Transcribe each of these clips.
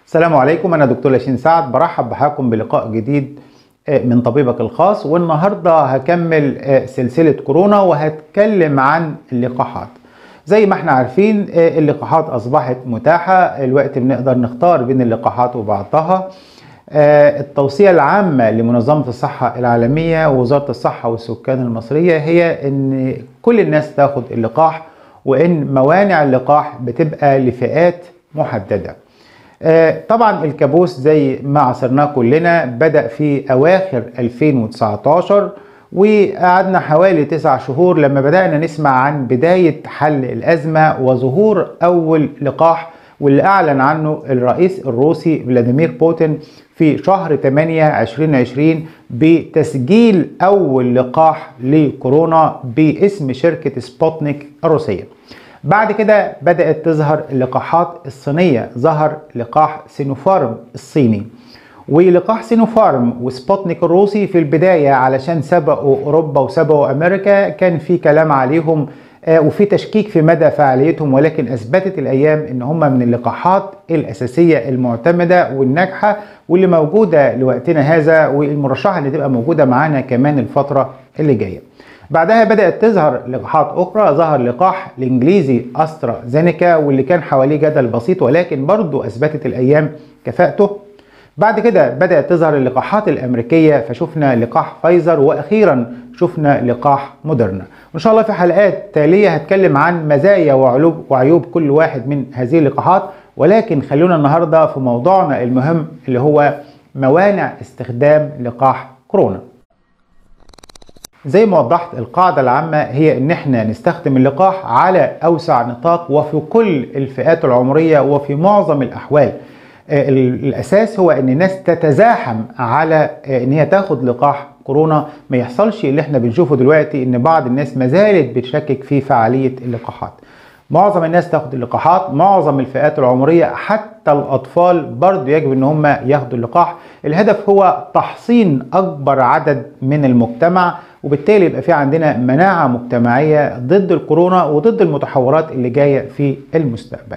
السلام عليكم انا دكتور لاشين سعد برحب بحضراتكم بلقاء جديد من طبيبك الخاص والنهارده هكمل سلسله كورونا وهتكلم عن اللقاحات زي ما احنا عارفين اللقاحات اصبحت متاحه الوقت بنقدر نختار بين اللقاحات وبعضها التوصيه العامه لمنظمه الصحه العالميه ووزاره الصحه والسكان المصريه هي ان كل الناس تاخد اللقاح وان موانع اللقاح بتبقى لفئات محدده طبعا الكابوس زي ما عصرناه كلنا بدأ في أواخر 2019 وقعدنا حوالي تسع شهور لما بدأنا نسمع عن بداية حل الأزمة وظهور أول لقاح واللي أعلن عنه الرئيس الروسي فلاديمير بوتين في شهر 8 2020 بتسجيل أول لقاح لكورونا باسم شركة سبوتنيك الروسية بعد كده بدأت تظهر اللقاحات الصينية ظهر لقاح سينوفارم الصيني ولقاح سينوفارم وسبوتنيك الروسي في البداية علشان سبقوا أوروبا وسبقوا أمريكا كان في كلام عليهم وفي تشكيك في مدى فعاليتهم ولكن أثبتت الأيام إن هم من اللقاحات الأساسية المعتمدة والناجحة واللي موجودة لوقتنا هذا والمرشحة اللي تبقى موجودة معانا كمان الفترة اللي جاية بعدها بدأت تظهر لقاحات أخرى ظهر لقاح الإنجليزي أسترا زينيكا واللي كان حواليه جدل بسيط ولكن برضه أثبتت الأيام كفاءته بعد كده بدأت تظهر اللقاحات الأمريكية فشفنا لقاح فايزر وأخيرا شفنا لقاح موديرنا وإن شاء الله في حلقات تالية هتكلم عن مزايا وعيوب وعيوب كل واحد من هذه اللقاحات ولكن خلونا النهاردة في موضوعنا المهم اللي هو موانع استخدام لقاح كورونا زي ما وضحت القاعدة العامة هي ان احنا نستخدم اللقاح على اوسع نطاق وفي كل الفئات العمرية وفي معظم الاحوال الاساس هو ان الناس تتزاحم على ان هي تاخد لقاح كورونا ما يحصلش اللي احنا بنشوفه دلوقتي ان بعض الناس ما زالت بتشكك في فعالية اللقاحات معظم الناس تاخد اللقاحات معظم الفئات العمرية حتى الأطفال برضو يجب أن هم ياخدوا اللقاح الهدف هو تحصين أكبر عدد من المجتمع وبالتالي يبقى في عندنا مناعة مجتمعية ضد الكورونا وضد المتحورات اللي جاية في المستقبل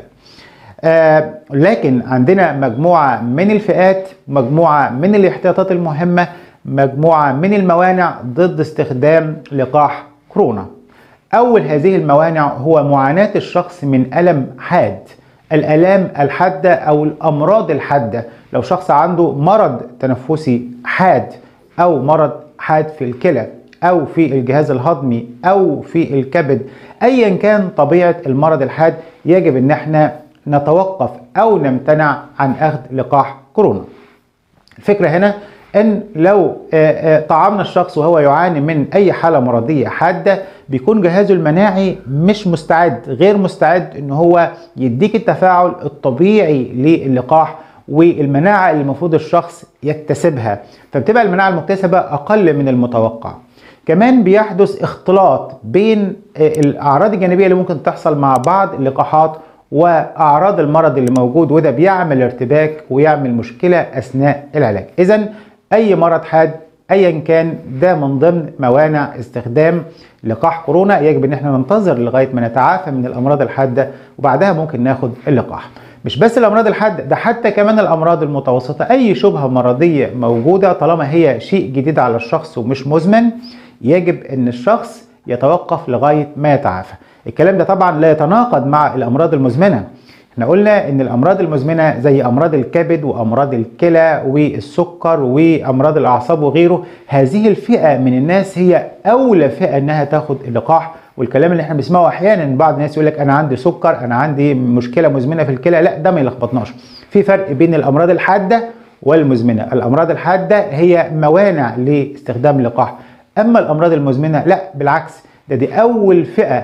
آه لكن عندنا مجموعة من الفئات مجموعة من الاحتياطات المهمة مجموعة من الموانع ضد استخدام لقاح كورونا أول هذه الموانع هو معاناة الشخص من ألم حاد الآلام الحادة أو الأمراض الحادة لو شخص عنده مرض تنفسي حاد أو مرض حاد في الكلى أو في الجهاز الهضمي أو في الكبد أيا كان طبيعة المرض الحاد يجب أن احنا نتوقف أو نمتنع عن أخذ لقاح كورونا الفكرة هنا ان لو طعمنا الشخص وهو يعاني من اي حاله مرضيه حاده بيكون جهازه المناعي مش مستعد غير مستعد ان هو يديك التفاعل الطبيعي للقاح والمناعه اللي المفروض الشخص يكتسبها فبتبقى المناعه المكتسبه اقل من المتوقع كمان بيحدث اختلاط بين الاعراض الجانبيه اللي ممكن تحصل مع بعض اللقاحات واعراض المرض اللي موجود وده بيعمل ارتباك ويعمل مشكله اثناء العلاج اذا اي مرض حاد ايا كان ده من ضمن موانع استخدام لقاح كورونا يجب ان احنا ننتظر لغايه ما نتعافى من الامراض الحاده وبعدها ممكن ناخد اللقاح مش بس الامراض الحاده ده حتى كمان الامراض المتوسطه اي شبهه مرضيه موجوده طالما هي شيء جديد على الشخص ومش مزمن يجب ان الشخص يتوقف لغايه ما يتعافى الكلام ده طبعا لا يتناقض مع الامراض المزمنه احنا قلنا ان الامراض المزمنه زي امراض الكبد وامراض الكلى والسكر وامراض الاعصاب وغيره هذه الفئه من الناس هي اولى فئه انها تاخد اللقاح والكلام اللي احنا بنسمعه احيانا بعض الناس يقول لك انا عندي سكر انا عندي مشكله مزمنه في الكلى لا ده ما يلخبطناش في فرق بين الامراض الحاده والمزمنه الامراض الحاده هي موانع لاستخدام اللقاح اما الامراض المزمنه لا بالعكس ده دي اول فئه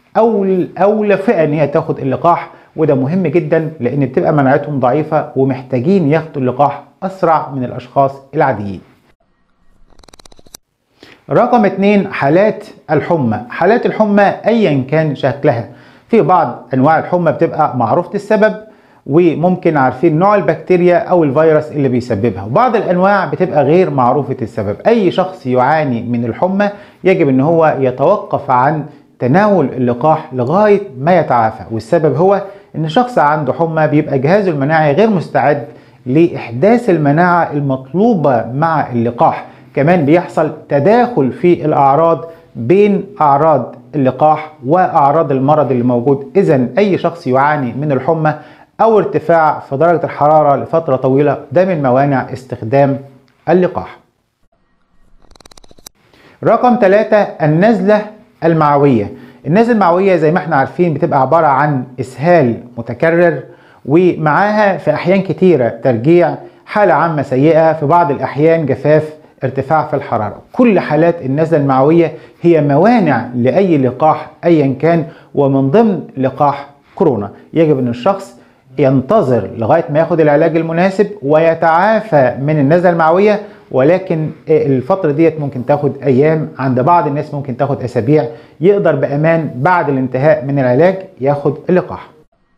اول اولى فئه ان هي تاخد اللقاح وده مهم جدا لان بتبقى مناعتهم ضعيفه ومحتاجين ياخدوا اللقاح اسرع من الاشخاص العاديين رقم اتنين حالات الحمى حالات الحمى ايا كان شكلها في بعض انواع الحمى بتبقى معروفه السبب وممكن عارفين نوع البكتيريا او الفيروس اللي بيسببها وبعض الانواع بتبقى غير معروفه السبب اي شخص يعاني من الحمى يجب ان هو يتوقف عن تناول اللقاح لغايه ما يتعافى والسبب هو ان شخص عنده حمى بيبقى جهازه المناعي غير مستعد لاحداث المناعه المطلوبه مع اللقاح كمان بيحصل تداخل في الاعراض بين اعراض اللقاح واعراض المرض اللي موجود اذا اي شخص يعاني من الحمى او ارتفاع في درجه الحراره لفتره طويله ده من موانع استخدام اللقاح رقم ثلاثة النزلة المعوية النزلة المعوية زي ما احنا عارفين بتبقى عبارة عن إسهال متكرر ومعاها في أحيان كتيرة ترجيع حالة عامة سيئة في بعض الأحيان جفاف ارتفاع في الحرارة كل حالات النزلة المعوية هي موانع لأي لقاح أيا كان ومن ضمن لقاح كورونا يجب أن الشخص ينتظر لغاية ما ياخد العلاج المناسب ويتعافى من النزلة المعوية ولكن الفترة ديت ممكن تاخد أيام عند بعض الناس ممكن تاخد أسابيع يقدر بأمان بعد الانتهاء من العلاج ياخد اللقاح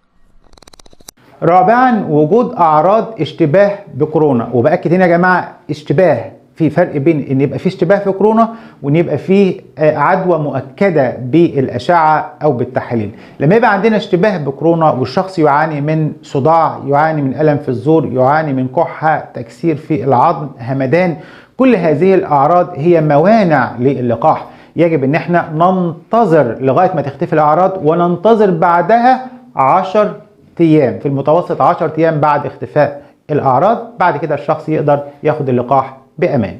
رابعا وجود أعراض اشتباه بكورونا وبأكد هنا يا جماعة اشتباه في فرق بين ان يبقى في اشتباه في كورونا وان يبقى في عدوى مؤكده بالاشعه او بالتحاليل لما يبقى عندنا اشتباه بكورونا والشخص يعاني من صداع يعاني من الم في الزور يعاني من كحه تكسير في العظم همدان كل هذه الاعراض هي موانع للقاح يجب ان احنا ننتظر لغايه ما تختفي الاعراض وننتظر بعدها 10 ايام في المتوسط 10 ايام بعد اختفاء الاعراض بعد كده الشخص يقدر ياخد اللقاح بأمان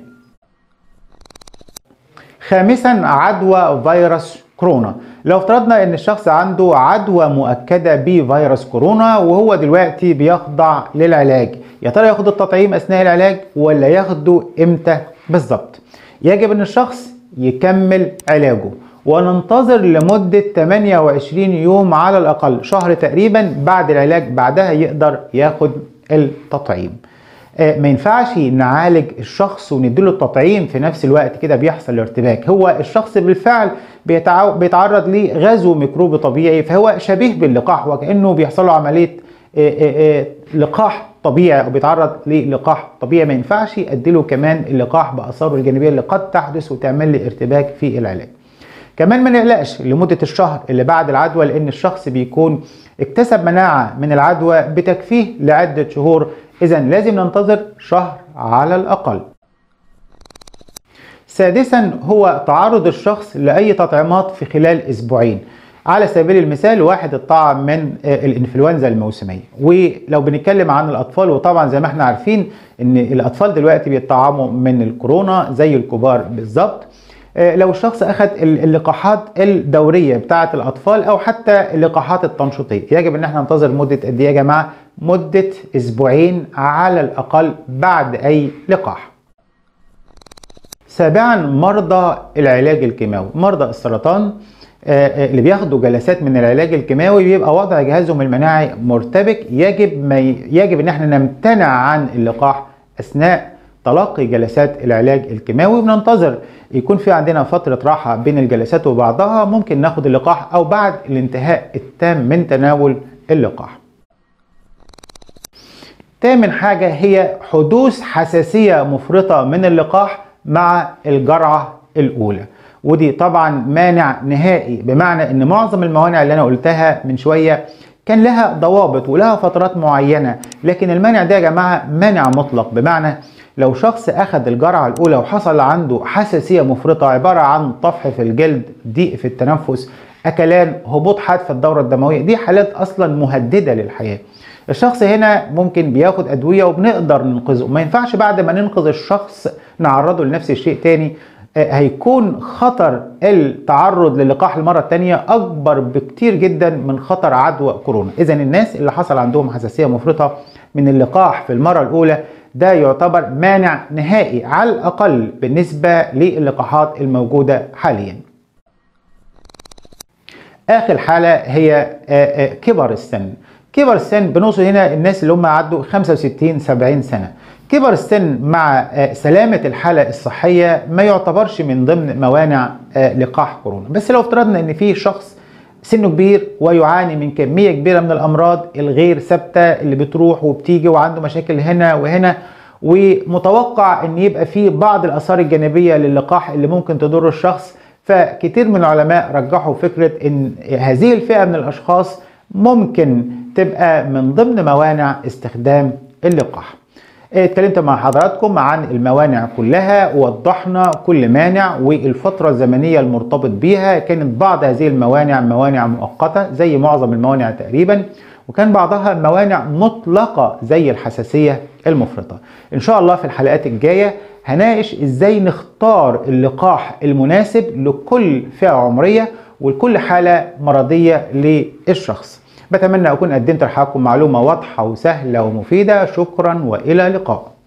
خامسا عدوى فيروس كورونا لو افترضنا ان الشخص عنده عدوى مؤكدة بفيروس كورونا وهو دلوقتي بيخضع للعلاج يا ترى ياخد التطعيم اثناء العلاج ولا ياخده امتى بالظبط يجب ان الشخص يكمل علاجه وننتظر لمدة 28 يوم على الأقل شهر تقريبا بعد العلاج بعدها يقدر ياخد التطعيم ما ينفعش نعالج الشخص ونديله التطعيم في نفس الوقت كده بيحصل ارتباك هو الشخص بالفعل بيتعو... بيتعرض لغزو ميكروبي طبيعي فهو شبيه باللقاح وكانه بيحصل له عمليه لقاح طبيعي او بيتعرض للقاح طبيعي ما ينفعش اديله كمان اللقاح باثاره الجانبيه اللي قد تحدث وتعمل لي ارتباك في العلاج كمان ما نقلقش لمدة الشهر اللي بعد العدوى لأن الشخص بيكون اكتسب مناعة من العدوى بتكفيه لعدة شهور إذا لازم ننتظر شهر على الأقل. سادسا هو تعرض الشخص لأي تطعيمات في خلال أسبوعين. على سبيل المثال واحد اتطعم من الانفلونزا الموسميه ولو بنتكلم عن الاطفال وطبعا زي ما احنا عارفين ان الاطفال دلوقتي بيتطعموا من الكورونا زي الكبار بالظبط لو الشخص اخذ اللقاحات الدوريه بتاعه الاطفال او حتى اللقاحات التنشيطيه يجب ان احنا ننتظر مده قد ايه يا جماعه مده اسبوعين على الاقل بعد اي لقاح سابعا مرضى العلاج الكيماوي مرضى السرطان اللي بياخدوا جلسات من العلاج الكيماوي بيبقى وضع جهازهم المناعي مرتبك يجب ما يجب ان احنا نمتنع عن اللقاح اثناء تلقي جلسات العلاج الكيماوي وننتظر يكون في عندنا فترة راحة بين الجلسات وبعضها ممكن ناخد اللقاح أو بعد الانتهاء التام من تناول اللقاح. تامن حاجة هي حدوث حساسية مفرطة من اللقاح مع الجرعة الأولى. ودي طبعا مانع نهائي بمعنى ان معظم الموانع اللي انا قلتها من شويه كان لها ضوابط ولها فترات معينه لكن المانع ده يا جماعه مانع مطلق بمعنى لو شخص اخذ الجرعه الاولى وحصل عنده حساسيه مفرطه عباره عن طفح في الجلد ضيق في التنفس اكلان هبوط حاد في الدوره الدمويه دي حالات اصلا مهدده للحياه الشخص هنا ممكن بياخد ادويه وبنقدر ننقذه ما ينفعش بعد ما ننقذ الشخص نعرضه لنفس الشيء تاني هيكون خطر التعرض للقاح المرة الثانية أكبر بكتير جدا من خطر عدوى كورونا إذا الناس اللي حصل عندهم حساسية مفرطة من اللقاح في المرة الأولى ده يعتبر مانع نهائي على الأقل بالنسبة للقاحات الموجودة حاليا آخر حالة هي كبر السن كبر السن بنوصل هنا الناس اللي هم عدوا 65 70 سنة كبر السن مع سلامة الحالة الصحية ما يعتبرش من ضمن موانع لقاح كورونا بس لو افترضنا ان في شخص سنه كبير ويعاني من كمية كبيرة من الأمراض الغير ثابتة اللي بتروح وبتيجي وعنده مشاكل هنا وهنا ومتوقع ان يبقى في بعض الآثار الجانبية للقاح اللي ممكن تضر الشخص فكتير من العلماء رجحوا فكرة ان هذه الفئة من الأشخاص ممكن تبقى من ضمن موانع استخدام اللقاح اتكلمت مع حضراتكم عن الموانع كلها ووضحنا كل مانع والفترة الزمنية المرتبط بيها كانت بعض هذه الموانع موانع مؤقتة زي معظم الموانع تقريبا وكان بعضها موانع مطلقة زي الحساسية المفرطة ان شاء الله في الحلقات الجاية هناقش ازاي نختار اللقاح المناسب لكل فئة عمرية ولكل حالة مرضية للشخص بتمنى أكون قدمت لحضراتكم معلومة واضحة وسهلة ومفيدة شكرا وإلى اللقاء